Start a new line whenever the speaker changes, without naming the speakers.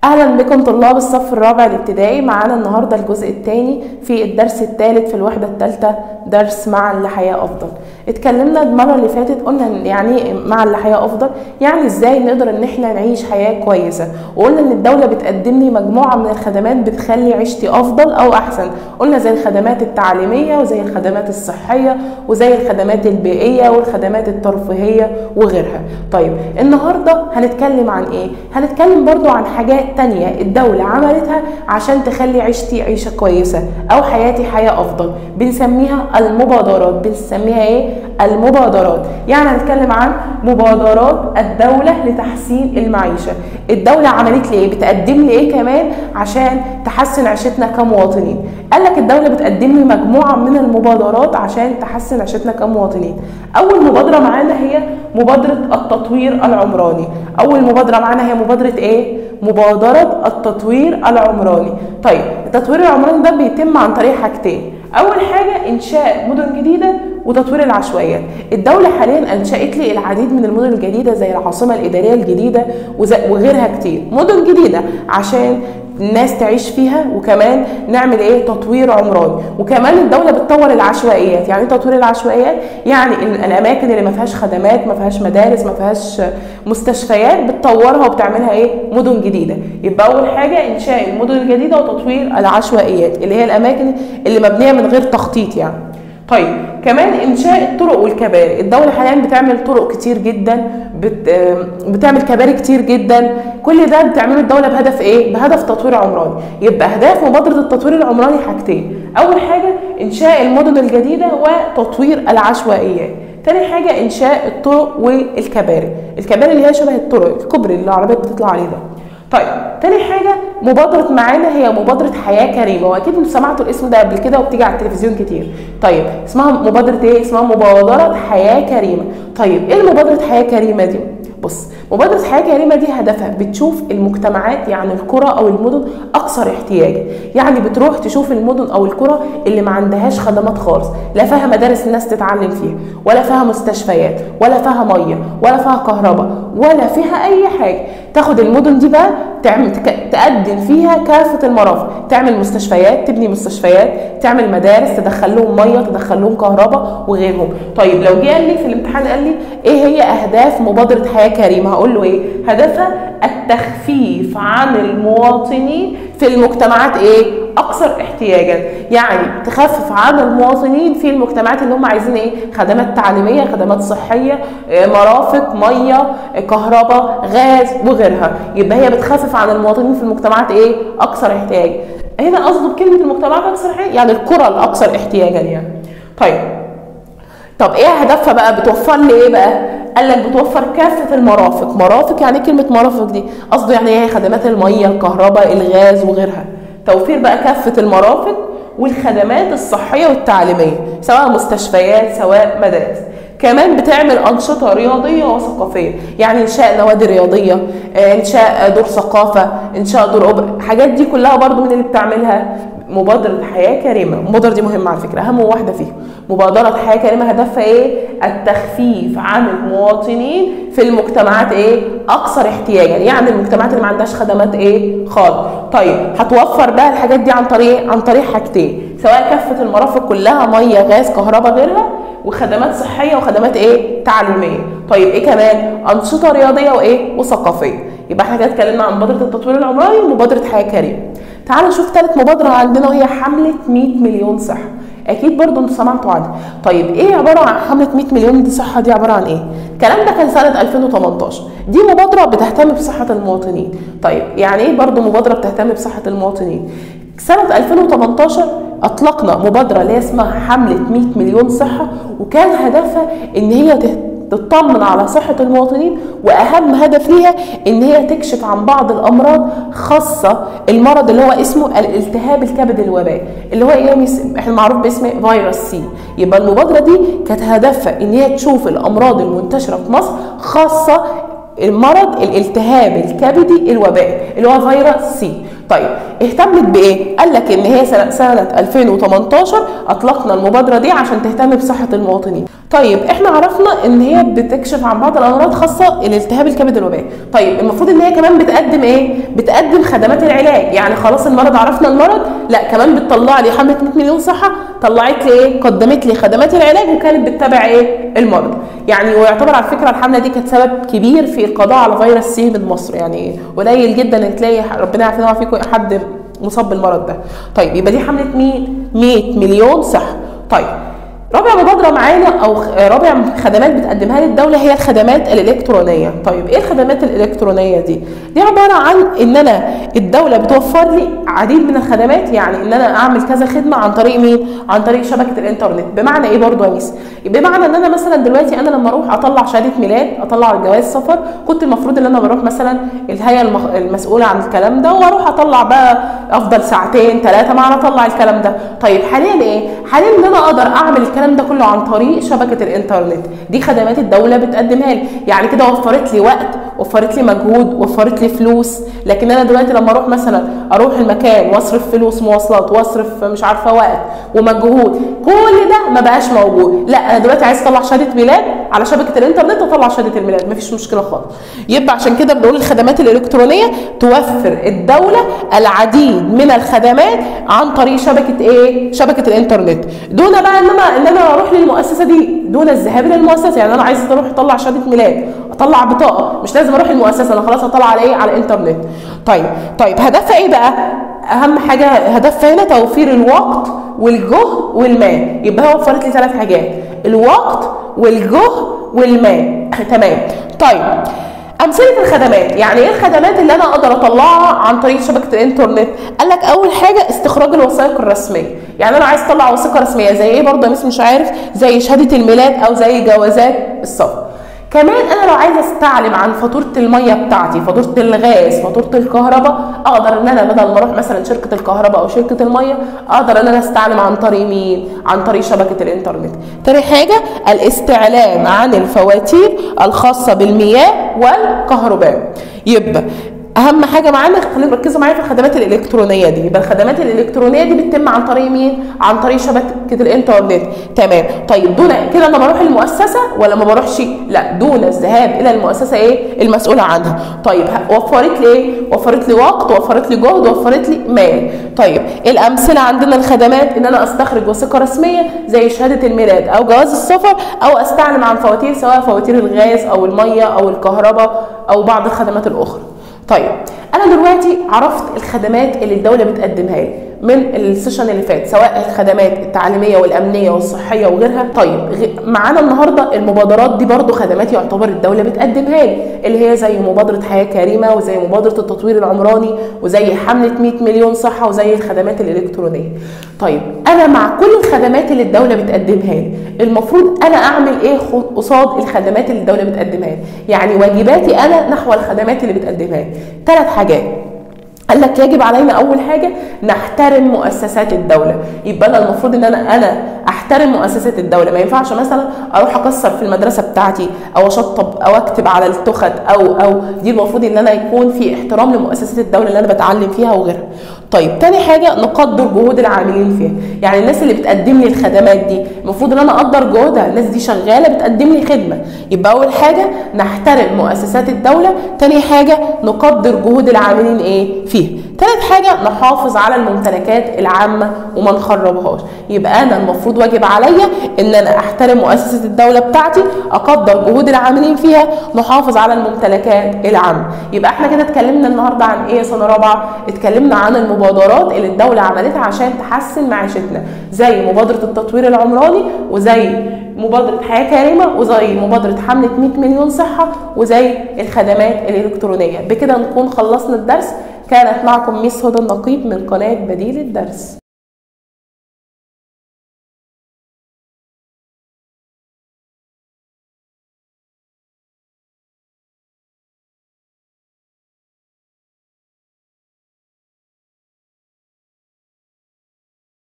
اهلا بكم طلاب الصف الرابع الابتدائي معانا النهارده الجزء الثاني في الدرس الثالث في الوحده الثالثه درس مع لحياه افضل اتكلمنا المره اللي فاتت قلنا إن يعني إيه مع لحياه افضل يعني ازاي نقدر ان احنا نعيش حياه كويسه وقلنا ان الدوله بتقدم لي مجموعه من الخدمات بتخلي عيشتي افضل او احسن قلنا زي الخدمات التعليميه وزي الخدمات الصحيه وزي الخدمات البيئيه والخدمات الترفيهيه وغيرها طيب النهارده هنتكلم عن ايه هنتكلم برضو عن حاجات تانية الدولة عملتها عشان تخلي عيشتي عيشة كويسة أو حياتي حياة أفضل بنسميها المبادرات بنسميها إيه؟ المبادرات يعني هنتكلم عن مبادرات الدولة لتحسين المعيشة الدولة عملت لي إيه؟ بتقدم لي إيه كمان عشان تحسن عيشتنا كمواطنين قال لك الدولة بتقدم لي مجموعة من المبادرات عشان تحسن عيشتنا كمواطنين أول مبادرة معانا هي مبادرة التطوير العمراني أول مبادرة معانا هي مبادرة إيه؟ مبادرة التطوير العمراني طيب التطوير العمراني ده بيتم عن طريق حاجتين أول حاجة إنشاء مدن جديدة وتطوير العشوائيات الدولة حاليا أنشأت لي العديد من المدن الجديدة زي العاصمة الإدارية الجديدة وغيرها كتير مدن جديدة عشان الناس تعيش فيها وكمان نعمل ايه تطوير عمراني وكمان الدوله بتطور العشوائيات يعني ايه تطوير العشوائيات يعني الاماكن اللي ما فيهاش خدمات ما فيهاش مدارس ما فيهاش مستشفيات بتطورها وبتعملها ايه مدن جديده يبقى اول حاجه انشاء المدن الجديده وتطوير العشوائيات اللي هي الاماكن اللي مبنيه من غير تخطيط يعني طيب كمان انشاء الطرق والكباري الدوله حاليا بتعمل طرق كتير جدا بت... بتعمل كباري كتير جدا كل ده بتعمله الدوله بهدف ايه بهدف تطوير عمراني يبقى اهداف مبادره التطوير العمراني حاجتين اول حاجه انشاء المدن الجديده وتطوير العشوائيات تاني حاجه انشاء الطرق والكباري الكباري اللي هي شبه الطرق الكوبري اللي العربيات بتطلع عليه ده طيب تاني حاجة مبادرة معانا هي مبادرة حياة كريمة وأكيد انتوا سمعتوا الاسم ده قبل كده وبتيجي على التلفزيون كتير طيب اسمها مبادرة ايه؟ اسمها مبادرة حياة كريمة طيب ايه مبادرة حياة كريمة دي؟ بص مبادرة حياة كريمة دي هدفها بتشوف المجتمعات يعني القرى أو المدن أكثر احتياجا يعني بتروح تشوف المدن أو القرى اللي ما عندهاش خدمات خالص لا فيها مدارس الناس تتعلم فيها ولا فيها مستشفيات ولا فيها مية ولا فيها كهرباء ولا فيها أي حاجة تاخد المدن دي بقى تعمل تقدم فيها كافة المرافق تعمل مستشفيات تبني مستشفيات تعمل مدارس تدخل لهم مية تدخل لهم كهرباء وغيرهم طيب لو جه قال لي في الامتحان قال لي ايه هي أهداف مبادرة حياة كريمة هقول له ايه هدفها التخفيف عن المواطنين في المجتمعات ايه اكثر احتياجا يعني تخفف عن المواطنين في المجتمعات اللي هم عايزين ايه خدمات تعليميه خدمات صحيه مرافق ميه كهرباء غاز وغيرها يبقى هي بتخفف عن المواطنين في المجتمعات ايه اكثر احتياج هنا قصده بكلمه المجتمعات اكثر احتياج يعني القرى الاكثر احتياجا يعني طيب طب ايه هدفها بقى بتوفر لي ايه بقى قال لك بتوفر كافه المرافق مرافق يعني كلمه مرافق دي قصده يعني ايه خدمات الميه الكهرباء الغاز وغيرها توفير بقى كافه المرافق والخدمات الصحيه والتعليميه سواء مستشفيات سواء مدارس كمان بتعمل أنشطة رياضية وثقافية يعني إنشاء نوادي رياضية إنشاء دور ثقافة إنشاء دور أوبرا الحاجات دي كلها برضو من اللي بتعملها مبادرة حياة كريمة المبادرة دي مهمة على فكرة أهم واحدة فيها مبادرة حياة كريمة هدفها إيه؟ التخفيف عن المواطنين في المجتمعات إيه؟ أكثر احتياجا يعني المجتمعات اللي ما عندهاش خدمات إيه؟ خالص طيب هتوفر بقى الحاجات دي عن طريق عن طريق حاجتين سواء كافة المرافق كلها مية غاز كهرباء غيرها وخدمات صحيه وخدمات ايه تعليميه طيب ايه كمان انشطه رياضيه وايه وثقافيه يبقى احنا كده اتكلمنا عن مبادره التطوير العمراني ومبادره حياه كريمه تعالوا نشوف ثالث مبادره عندنا وهي حمله 100 مليون صحه اكيد برضو انتوا سمعتوا عنها طيب ايه عباره عن حمله 100 مليون دي صحه دي عباره عن ايه الكلام ده كان سنه 2018 دي مبادره بتهتم بصحه المواطنين طيب يعني ايه برضو مبادره بتهتم بصحه المواطنين سنة 2018 أطلقنا مبادرة اللي اسمها حملة 100 مليون صحة وكان هدفها إن هي تطمن على صحة المواطنين وأهم هدف ليها إن هي تكشف عن بعض الأمراض خاصة المرض اللي هو اسمه الالتهاب الكبد الوبائي اللي هو إيه إحنا معروف باسم فيروس سي يبقى المبادرة دي كانت هدفها إن هي تشوف الأمراض المنتشرة في مصر خاصة المرض الالتهاب الكبدي الوبائي اللي هو فيروس سي طيب اهتمت بايه قال لك ان هي سنه, سنة 2018 اطلقنا المبادره دي عشان تهتم بصحه المواطنين طيب احنا عرفنا ان هي بتكشف عن بعض الامراض خاصه الالتهاب الكبد الوبائي طيب المفروض ان هي كمان بتقدم ايه بتقدم خدمات العلاج يعني خلاص المرض عرفنا المرض لا كمان بتطلع لي حمله 100 مليون صحه طلعت لي ايه قدمت لي خدمات العلاج وكانت بتتابع ايه المرضى يعني ويعتبر على فكره الحمله دي كانت سبب كبير في القضاء على فيروس سي من مصر يعني قليل جدا ان تلاقي ربنا يعافينا ويعافيكم حد مصاب بالمرض ده طيب يبقى دي حمله مين 100 مليون صحه طيب رابع مبادرة معانا أو رابع خدمات بتقدمها لي الدولة هي الخدمات الإلكترونية طيب إيه الخدمات الإلكترونية دي؟ دي عبارة عن إن أنا الدولة بتوفر لي عديد من الخدمات يعني إن أنا أعمل كذا خدمة عن طريق مين؟ عن طريق شبكة الإنترنت بمعنى إيه برضه يا ميس؟ بمعنى إن أنا مثلا دلوقتي أنا لما أروح أطلع شهادة ميلاد أطلع جواز سفر كنت المفروض إن أنا بروح مثلا الهيئة المسؤولة عن الكلام ده وأروح أطلع بقى أفضل ساعتين ثلاثة مع أطلع الكلام ده طيب حاليا إيه؟ حاليا إن أنا أقدر أعمل الكلام ده كله عن طريق شبكه الانترنت دي خدمات الدوله بتقدمها لي يعني كده وفرت لي وقت وفرت لي مجهود وفرت لي فلوس لكن انا دلوقتي لما اروح مثلا اروح المكان واصرف فلوس مواصلات واصرف مش عارفه وقت ومجهود كل ده ما بقاش موجود لا انا دلوقتي عايز اطلع شهاده ميلاد على شبكه الانترنت اطلع شهاده الميلاد مفيش مشكله خالص يبقى عشان كده بنقول الخدمات الالكترونيه توفر الدوله العديد من الخدمات عن طريق شبكه ايه شبكه الانترنت دون بقى انما ان انا اروح للمؤسسه دي دون الذهاب للمؤسسه يعني انا عايز اروح اطلع شهاده ميلاد اطلع بطاقه مش لازم اروح المؤسسه انا خلاص اطلع على ايه على الانترنت طيب طيب هدفها ايه بقى اهم حاجه هدفها هنا توفير الوقت والجهد والمال يبقى هي وفرت لي ثلاث حاجات الوقت والجهد والمال تمام طيب امثله الخدمات يعني ايه الخدمات اللي انا اقدر اطلعها عن طريق شبكه الانترنت قال لك اول حاجه استخراج الوثائق الرسميه يعني انا عايز اطلع وثيقه رسميه زي ايه برضه مش مش عارف زي شهاده الميلاد او زي جوازات السفر كمان انا لو عايزه استعلم عن فاتوره الميه بتاعتي فاتوره الغاز فاتوره الكهرباء اقدر ان انا بدل ما اروح مثلا شركه الكهرباء او شركه الميه اقدر ان انا استعلم عن طريق مين عن طريق شبكه الانترنت تاني حاجه الاستعلام عن الفواتير الخاصه بالمياه والكهرباء يبقى اهم حاجه معانا خلينا ركزوا معايا في الخدمات الالكترونيه دي يبقى الخدمات الالكترونيه دي بتتم عن طريق مين عن طريق شبكه الانترنت تمام طيب دون كده انا بروح المؤسسه ولا ما بروحش لا دون الذهاب الى المؤسسه ايه المسؤوله عنها طيب وفرت لي ايه وفرت لي وقت وفرت لي جهد وفرت لي مال طيب الامثله عندنا الخدمات ان انا استخرج وثيقه رسميه زي شهاده الميلاد او جواز السفر او استعلم عن فواتير سواء فواتير الغاز او الميه او الكهرباء او بعض الخدمات الاخرى طيب انا دلوقتي عرفت الخدمات اللي الدوله بتقدمها لي من السيشن اللي فات سواء الخدمات التعليميه والامنيه والصحيه وغيرها طيب معانا النهارده المبادرات دي برضو خدمات يعتبر الدوله بتقدمها لي اللي هي زي مبادره حياه كريمه وزي مبادره التطوير العمراني وزي حمله 100 مليون صحه وزي الخدمات الالكترونيه طيب انا مع كل الخدمات اللي الدوله بتقدمها لي المفروض انا اعمل ايه قصاد الخدمات اللي الدوله بتقدمها لي يعني واجباتي انا نحو الخدمات اللي بتقدمها لي ثلاث حاجات قال لك يجب علينا اول حاجه نحترم مؤسسات الدوله يبقى انا المفروض ان انا انا احترم مؤسسات الدوله ما ينفعش مثلا اروح اكسر في المدرسه بتاعتي او اشطب او اكتب على التخت او او دي المفروض ان انا يكون في احترام لمؤسسات الدوله اللي انا بتعلم فيها وغيرها طيب تاني حاجه نقدر جهود العاملين فيها يعني الناس اللي بتقدم لي الخدمات دي المفروض ان انا اقدر جهودها الناس دي شغاله بتقدم لي خدمه يبقى اول حاجه نحترم مؤسسات الدوله تاني حاجه نقدر جهود العاملين ايه فيها ثالث حاجة نحافظ على الممتلكات العامة وما نخربهاش يبقى أنا المفروض واجب عليا إن أنا أحترم مؤسسة الدولة بتاعتي أقدر جهود العاملين فيها نحافظ على الممتلكات العامة يبقى احنا كده اتكلمنا النهاردة عن إيه يا سنة رابعة اتكلمنا عن المبادرات اللي الدولة عملتها عشان تحسن معيشتنا زي مبادرة التطوير العمراني وزي مبادرة حياة كريمة وزي مبادرة حملة 100 مليون صحة وزي الخدمات الإلكترونية بكده نكون خلصنا الدرس كانت معكم ميس هدى النقيب من قناة بديل الدرس